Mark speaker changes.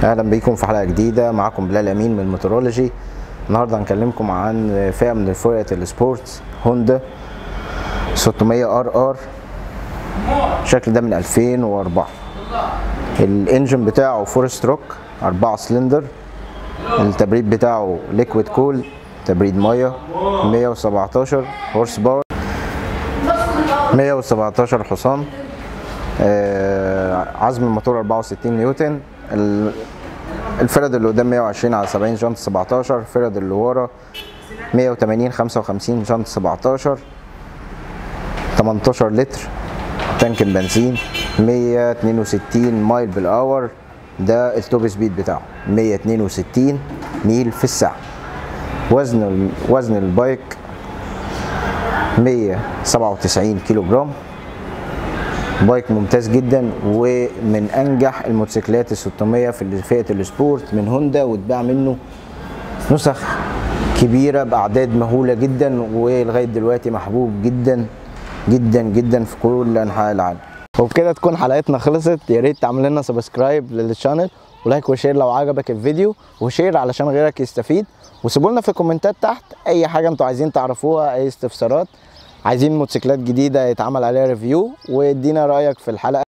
Speaker 1: اهلا بيكم في حلقه جديده معاكم بلال امين من ميترولوجي النهارده هنكلمكم عن فئه من فرقه السبورتس هوندا 600 ار ار الشكل ده من 2004 الانجن بتاعه فور ستروك 4 سلندر التبريد بتاعه ليكويد كول تبريد ميه 117 هورس باور 117 حصان آه، عزم الموتور 64 نيوتن ال- الفرد اللي قدام 120 على 70 جنط 17 الفرد اللي ورا 180 55 جنط 17 18 لتر تانك البنزين 162 مايل بالاور ده التوب سبيد بتاعه 162 ميل في الساعه وزن ال- وزن البايك 197 كيلو جرام بايك ممتاز جدا ومن انجح الموتوسيكلات ال 600 في فئه السبورت من هوندا واتباع منه نسخ كبيره باعداد مهوله جدا ولغايه دلوقتي محبوب جدا جدا جدا في كل انحاء العالم وبكده تكون حلقتنا خلصت يا ريت تعمل لنا سبسكرايب للشانل ولايك وشير لو عجبك الفيديو وشير علشان غيرك يستفيد وسيبوا لنا في الكومنتات تحت اي حاجه انتوا عايزين تعرفوها اي استفسارات عايزين موتوسيكلات جديده يتعمل عليها ريفيو وادينا رايك في الحلقه